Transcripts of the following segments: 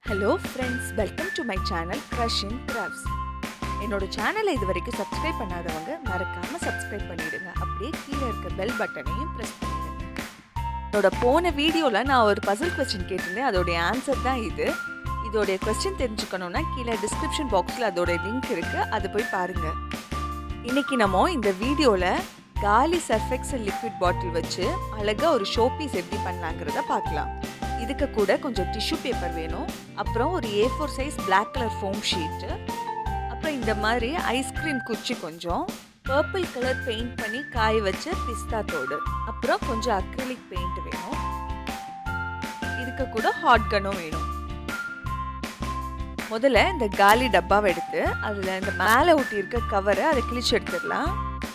hello friends welcome to my channel Crush in Crafts என்னோட சேனலை இது வரைக்கும் சப்ஸ்கிரைப் பண்ணாதவங்க மறக்காமல் சப்ஸ்கிரைப் பண்ணிடுங்க அப்படியே கீழே இருக்க பெல் பட்டனையும் ப்ரெஸ் பண்ணிடுங்க என்னோட போன வீடியோவில் நான் ஒரு பசில் கொஸ்டின் கேட்டிருந்தேன் அதோடைய ஆன்சர் தான் இது இதோடைய கொஸ்டின் தெரிஞ்சுக்கணுன்னா கீழே டிஸ்கிரிப்ஷன் பாக்ஸில் அதோடைய லிங்க் இருக்குது அதை போய் பாருங்கள் இன்னைக்கு நம்ம இந்த வீடியோவில் காலி சர்ஃபெக்சல் லிக்விட் பாட்டில் வச்சு அழகாக ஒரு ஷோ பீஸ் எப்படி பண்ணலாங்கிறத பார்க்கலாம் இதுக்கு கூட கொஞ்சம் டிஷ்யூ பேப்பர் வேணும் அப்புறம் ஒரு A four size black colour foam sheet அப்புறம் இந்த மாதிரி ஐஸ்கிரீம் குச்சி கொஞ்சம் பர்பிள் கலர் பெயிண்ட் பண்ணி காய வச்ச பிஸ்தா தோடு அப்புறம் கொஞ்சம் அக்ரிலிக் பெயிண்ட் வேணும் இதுக்கு கூட ஹாட் கன்னும் வேணும் முதல்ல இந்த காலி டப்பாவை எடுத்து அதில் இந்த மேலே ஒட்டி இருக்க கவரை அதை கிழிச்சு எடுத்துடலாம்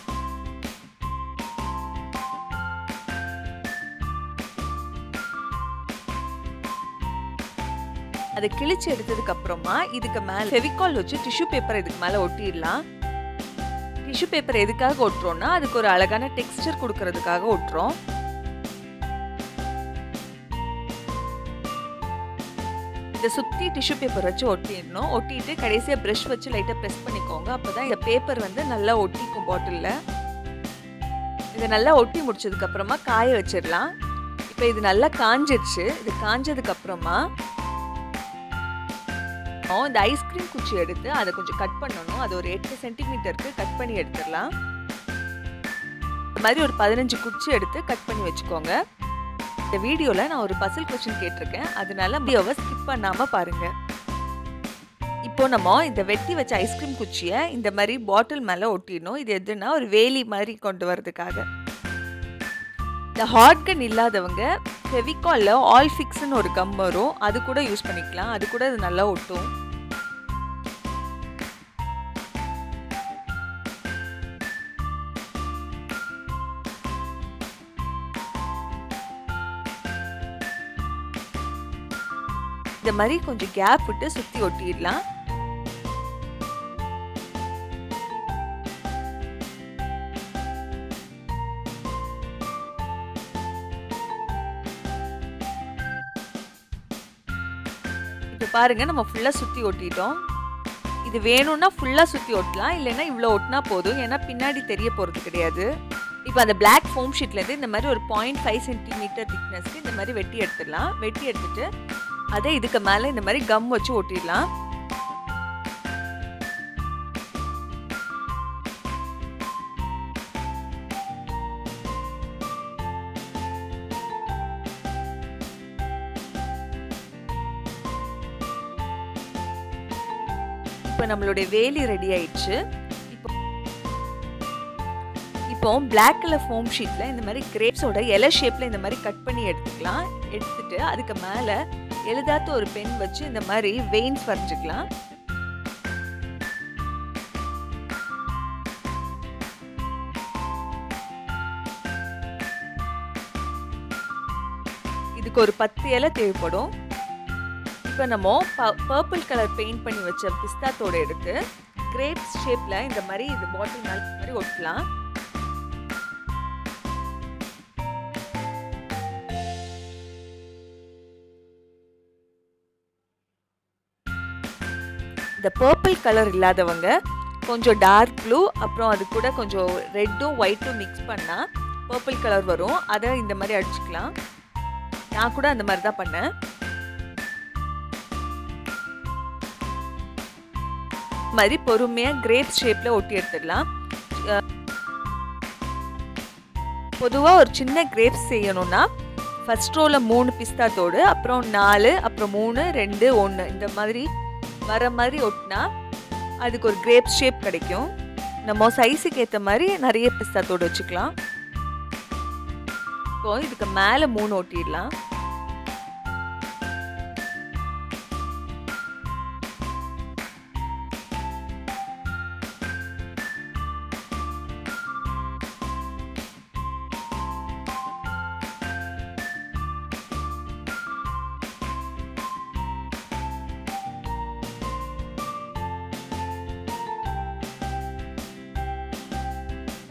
அதை கிழிச்சு எடுத்ததுக்கு அப்புறமா இதுக்கு மேலே ஃபெவிகால் வச்சு டிஷ்யூ பேப்பர் இதுக்கு மேலே ஒட்டிடலாம் டிஷ்யூ பேப்பர் எதுக்காக ஒட்டுறோம்னா அதுக்கு ஒரு அழகான டெக்ஸ்டர் கொடுக்கறதுக்காக ஒட்டுறோம் இதை சுற்றி டிஷ்யூ பேப்பர் வச்சு ஒட்டிடணும் ஒட்டிட்டு கடைசியாக ப்ரஷ் வச்சு லைட்டாக ப்ரெஸ் பண்ணிக்கோங்க அப்போ தான் இந்த பேப்பர் வந்து நல்லா ஒட்டிக்கும் பாட்டிலில் இதை நல்லா ஒட்டி முடிச்சதுக்கு அப்புறமா காய வச்சிடலாம் இப்போ இது நல்லா காஞ்சிடுச்சு இது காஞ்சதுக்கு அப்புறமா இந்த ஐஸ்கிரீம் குச்சி எடுத்து அதை கொஞ்சம் கட் பண்ணணும் அது ஒரு எட்டு சென்டிமீட்டருக்கு கட் பண்ணி எடுத்துடலாம் இந்த மாதிரி ஒரு பதினஞ்சு குச்சி எடுத்து கட் பண்ணி வச்சுக்கோங்க இந்த வீடியோவில் நான் ஒரு பசில் கொஸ்டின் கேட்டிருக்கேன் அதனால வீடியோவை ஸ்கிப் பண்ணாமல் பாருங்கள் இப்போ நம்ம இந்த வெட்டி வச்ச ஐஸ்கிரீம் குச்சியை இந்த மாதிரி பாட்டில் மேலே ஒட்டிடணும் இது எதுனா ஒரு வேலி மாதிரி கொண்டு வரதுக்காக இந்த ஹாட் கன் இல்லாதவங்க ஃபெவிகாலில் ஆல் ஃபிக்ஸ்னு ஒரு கம் வரும் அது கூட யூஸ் பண்ணிக்கலாம் அது கூட அது நல்லா ஒட்டும் இந்த மாதிரி கொஞ்சம் கேப் விட்டு சுற்றி ஒட்டிடலாம் இப்போ பாருங்க நம்ம ஃபுல்லாக சுற்றி ஒட்டிட்டோம் இது வேணும்னா ஃபுல்லாக சுற்றி ஒட்டலாம் இல்லைன்னா இவ்வளோ ஒட்டினா போதும் ஏன்னா பின்னாடி தெரிய போகிறது கிடையாது இப்போ அந்த பிளாக் ஃபோம் ஷீட்லேருந்து இந்த மாதிரி ஒரு பாயிண்ட் ஃபைவ் சென்டிமீட்டர் திக்னஸ்க்கு இந்த மாதிரி வெட்டி எடுத்துடலாம் வெட்டி எடுத்துட்டு அதை இதுக்கு மேலே இந்த மாதிரி கம் வச்சு ஒட்டிடலாம் இப்போ நம்மளுடைய வேலி ரெடி ஆயிடுச்சு இப்போ இப்போ பிளாக் கலர் ஃபோம் ஷீட்டில் இந்த மாதிரி கிரேப்ஸோட இலை ஷேப்பில் இந்த மாதிரி கட் பண்ணி எடுத்துக்கலாம் எடுத்துட்டு அதுக்கு மேலே எழுதாத்த ஒரு பென் வச்சு இந்த மாதிரி வெயின்ஸ் வரைஞ்சிக்கலாம் இதுக்கு ஒரு பத்து இலை தேவைப்படும் இப்போ நம்ம பர்பிள் கலர் பெயிண்ட் பண்ணி வச்ச பிஸ்தாத்தோட எடுத்து கிரேப்ஸ் ஷேப்பில் இந்த மாதிரி இது பாட்டில் மேலே மாதிரி ஒட்டலாம் இந்த பர்பிள் கலர் இல்லாதவங்க கொஞ்சம் டார்க் ப்ளூ அப்புறம் அது கூட கொஞ்சம் ரெட்டும் ஒயிட்டும் மிக்ஸ் பண்ணால் பர்பிள் கலர் வரும் அதை இந்த மாதிரி அடிச்சுக்கலாம் நான் கூட அந்த மாதிரி தான் பண்ணேன் மாதிரி பொறுமையாக கிரேப் ஷேப்பில் ஒட்டி எடுத்துடலாம் பொதுவாக ஒரு சின்ன கிரேப்ஸ் செய்யணும்னா ஃபஸ்ட் ரோவில் மூணு பிஸ்தாத்தோடு அப்புறம் நாலு அப்புறம் மூணு ரெண்டு ஒன்று இந்த மாதிரி வர மாதிரி ஒட்டினா அதுக்கு ஒரு கிரேப் ஷேப் கிடைக்கும் நம்ம சைஸுக்கு ஏற்ற மாதிரி நிறைய பிஸ்தாத்தோடு வச்சுக்கலாம் இப்போ இதுக்கு மேலே மூணு ஒட்டிடலாம்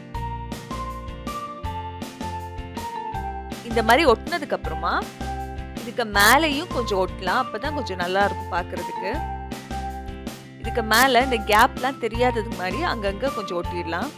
இந்த மாதிரி ஒட்டினதுக்கு அப்புறமா இதுக்கு மேலேயும் கொஞ்சம் ஒட்டலாம் அப்போ தான் கொஞ்சம் நல்லா இருக்கும் பார்க்குறதுக்கு இதுக்கு மேலே இந்த கேப்லாம் தெரியாதது மாதிரி அங்கங்கே கொஞ்சம் ஒட்டிடலாம்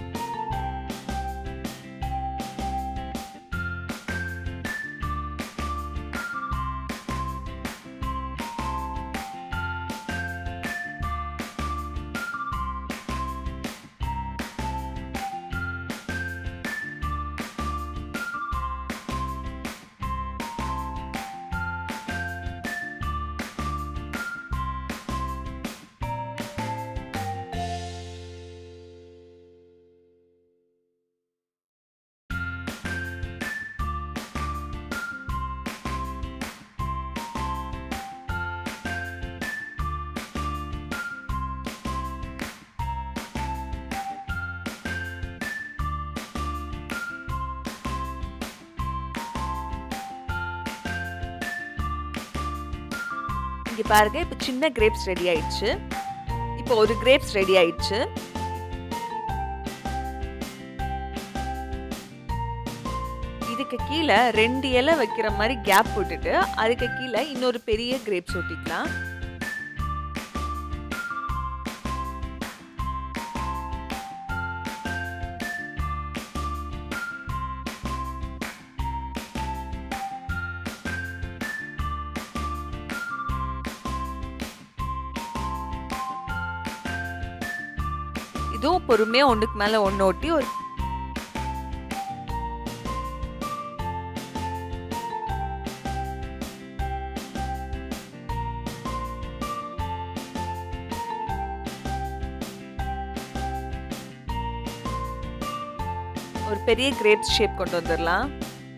இங்கே பாருங்க இப்போ சின்ன கிரேப்ஸ் ரெடி ஆயிடுச்சு இப்போ ஒரு கிரேப்ஸ் ரெடி ஆயிடுச்சு இதுக்கு கீழே ரெண்டு இலை வைக்கிற மாதிரி கேப் விட்டுட்டு அதுக்கு கீழே இன்னொரு பெரிய கிரேப்ஸ் ஒட்டிக்கலாம் இதுவும் பொறுமையா ஒண்ணுக்கு மேல ஒண்ணு ஒட்டி ஒரு ஒரு பெரிய கிரேப்ஸ் ஷேப் கொண்டு வந்துடலாம்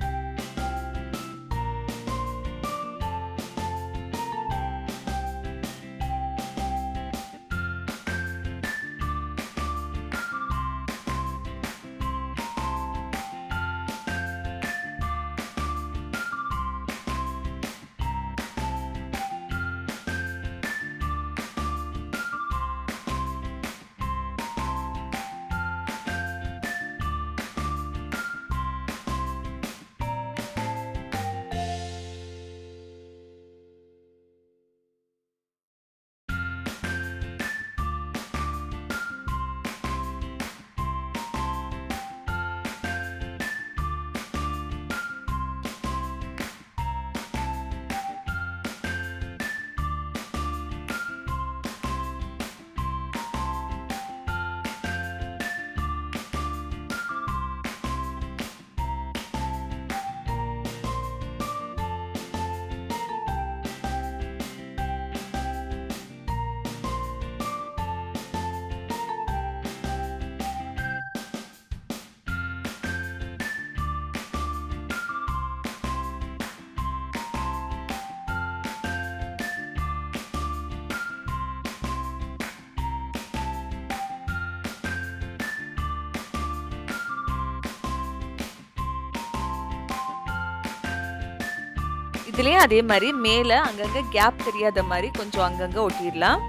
இதுலயும் அதே மாதிரி மேல அங்கங்க கேப் தெரியாத மாதிரி கொஞ்சம் அங்கங்க ஒட்டிடலாம்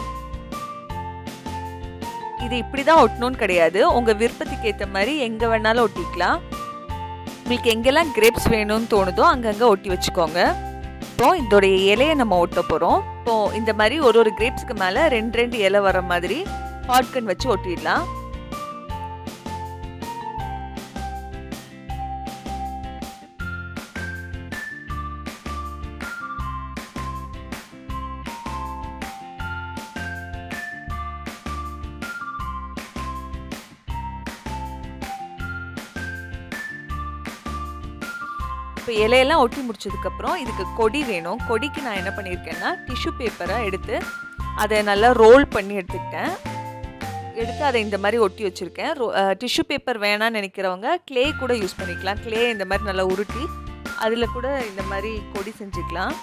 இது இப்படிதான் ஒட்டணும்னு கிடையாது உங்க விருப்பத்துக்கு ஏத்த மாதிரி எங்க வேணாலும் ஒட்டிக்கலாம் உங்களுக்கு எங்கெல்லாம் கிரேப்ஸ் வேணும்னு தோணுதோ அங்கங்க ஒட்டி வச்சுக்கோங்க இப்போ இதோடைய இலையை நம்ம ஒட்ட போறோம் இப்போ இந்த மாதிரி ஒரு ஒரு கிரேப்ஸ்க்கு மேல ரெண்டு ரெண்டு இலை வர மாதிரி ஹாட்கன் வச்சு ஒட்டிடலாம் இப்போ இலையெல்லாம் ஒட்டி முடிச்சதுக்கப்புறம் இதுக்கு கொடி வேணும் கொடிக்கு நான் என்ன பண்ணியிருக்கேன்னா டிஷ்யூ பேப்பரை எடுத்து அதை நல்லா ரோல் பண்ணி எடுத்துக்கிட்டேன் எடுத்து அதை இந்த மாதிரி ஒட்டி வச்சுருக்கேன் டிஷ்யூ பேப்பர் வேணாம்னு நினைக்கிறவங்க க்ளே கூட யூஸ் பண்ணிக்கலாம் க்ளே இந்த மாதிரி நல்லா உருட்டி அதில் கூட இந்த மாதிரி கொடி செஞ்சுக்கலாம்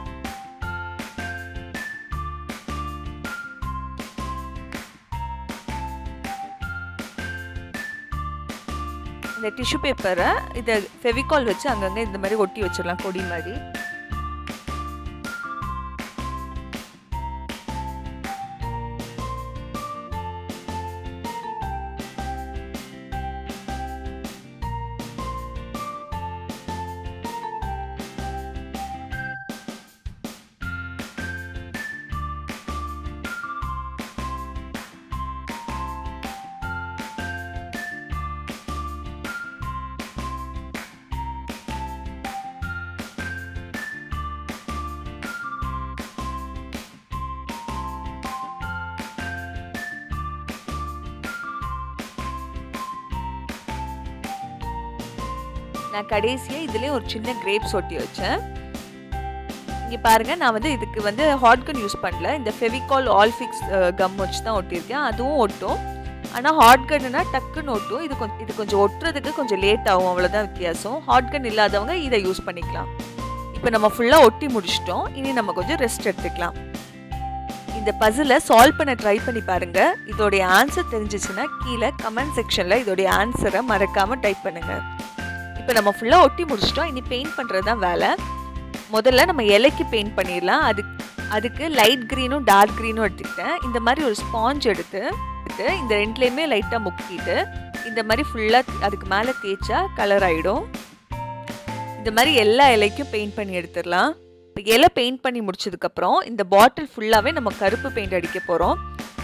இந்த டிஷ்யூ பேப்பரை இதை ஃபெவிகால் வச்சு அங்கங்கே இந்த மாதிரி ஒட்டி வச்சிடலாம் கொடி மாதிரி நான் கடைசியாக இதுலேயும் ஒரு சின்ன கிரேப்ஸ் ஒட்டி வச்சேன் இங்கே பாருங்கள் நான் வந்து இதுக்கு வந்து ஹாட் கன் யூஸ் பண்ணல இந்த ஃபெவிகால் ஆல் ஃபிக்ஸ் கம் வச்சு தான் ஒட்டியிருக்கேன் அதுவும் ஒட்டும் ஆனால் ஹாட் கன்னுனா டக்குன்னு ஒட்டும் இது கொஞ்சம் இது கொஞ்சம் ஒட்டுறதுக்கு கொஞ்சம் லேட் ஆகும் அவ்வளோதான் வித்தியாசம் ஹாட் கன் இல்லாதவங்க இதை யூஸ் பண்ணிக்கலாம் இப்போ நம்ம ஃபுல்லாக ஒட்டி முடிச்சிட்டோம் இனி நம்ம கொஞ்சம் ரெஸ்ட் எடுத்துக்கலாம் இந்த பசிலை சால்வ் பண்ண ட்ரை பண்ணி பாருங்க இதோடைய ஆன்சர் தெரிஞ்சிச்சுன்னா கீழே கமெண்ட் செக்ஷனில் இதோடைய ஆன்சரை மறக்காமல் டைப் பண்ணுங்க இப்போ நம்ம ஃபுல்லாக ஒட்டி முடிச்சிட்டோம் இனி பெயிண்ட் பண்ணுறது தான் வேலை முதல்ல நம்ம இலைக்கு பெயிண்ட் பண்ணிடலாம் அதுக்கு அதுக்கு லைட் க்ரீனும் டார்க் க்ரீனும் எடுத்துக்கிட்டேன் இந்த மாதிரி ஒரு ஸ்பாஞ்ச் எடுத்து எடுத்து இந்த ரெண்டுலேயுமே லைட்டாக முக்கிட்டு இந்த மாதிரி ஃபுல்லாக அதுக்கு மேலே தேய்ச்சா கலர் ஆகிடும் இந்த மாதிரி எல்லா இலைக்கும் பெயிண்ட் பண்ணி எடுத்துடலாம் இப்போ இலை பெயிண்ட் பண்ணி முடிச்சதுக்கப்புறம் இந்த பாட்டில் ஃபுல்லாகவே நம்ம கருப்பு பெயிண்ட் அடிக்க போகிறோம்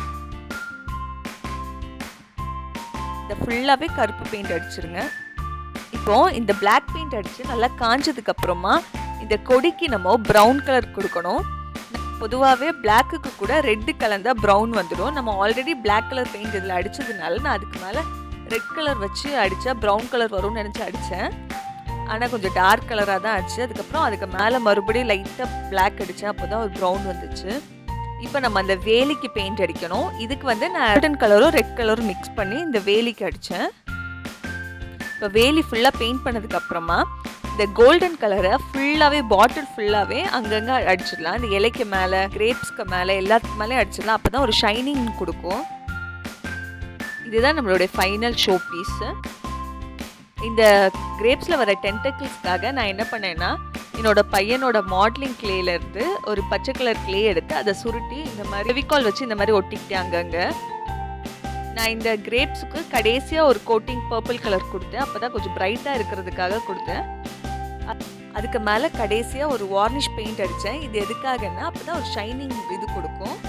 இந்த ஃபுல்லாகவே கருப்பு பெயிண்ட் அடிச்சிருங்க இப்போ இந்த பிளாக் பெயிண்ட் அடித்து நல்லா காஞ்சதுக்கு அப்புறமா இந்த கொடிக்கு நம்ம ப்ரௌன் கலர் கொடுக்கணும் பொதுவாகவே பிளாக்குக்கு கூட ரெட்டு கலந்தா ப்ரௌன் வந்துடும் நம்ம ஆல்ரெடி பிளாக் கலர் பெயிண்ட் இதில் அடித்ததுனால நான் அதுக்கு மேலே ரெட் கலர் வச்சு அடித்தா ப்ரௌன் கலர் வரும்னு நினச்சி அடித்தேன் ஆனால் கொஞ்சம் டார்க் கலராக தான் ஆச்சு அதுக்கப்புறம் அதுக்கு மேலே மறுபடியும் லைட்டாக பிளாக் அடித்தேன் அப்போ தான் ஒரு ப்ரௌன் வந்துச்சு இப்போ நம்ம அந்த வேலிக்கு பெயிண்ட் அடிக்கணும் இதுக்கு வந்து நான் கோல்டன் கலரும் ரெட் கலரும் மிக்ஸ் பண்ணி இந்த வேலிக்கு அடித்தேன் இப்போ வேலி ஃபுல்லாக பெயிண்ட் பண்ணதுக்கப்புறமா இந்த கோல்டன் கலரை ஃபுல்லாகவே பாட்டில் ஃபுல்லாகவே அங்கங்கே அடிச்சிடலாம் இந்த இலைக்கு மேலே கிரேப்ஸ்க்கு மேலே எல்லாத்துக்கு மேலே அடிச்சிடலாம் அப்போ தான் ஒரு ஷைனிங் கொடுக்கும் இதுதான் நம்மளுடைய ஃபைனல் ஷோ பீஸு இந்த கிரேப்ஸில் வர டென்டக்கிள்ஸ்க்காக நான் என்ன பண்ணேன்னா என்னோட பையனோட மாடலிங் கிளேலேருந்து ஒரு பச்சை கலர் கிளே எடுத்து அதை சுருட்டி இந்த மாதிரி ஃபெவிகால் வச்சு இந்த மாதிரி ஒட்டிக்கிட்டேன் அங்கங்கே நான் இந்த கிரேப்ஸுக்கு கடைசியாக ஒரு கோட்டிங் பர்பிள் கலர் கொடுத்தேன் அப்போ தான் கொஞ்சம் பிரைட்டாக இருக்கிறதுக்காக கொடுத்தேன் அதுக்கு மேலே கடைசியாக ஒரு வார்னிஷ் பெயிண்ட் அடித்தேன் இது எதுக்காகன்னா அப்போ தான் ஒரு ஷைனிங் இது கொடுக்கும்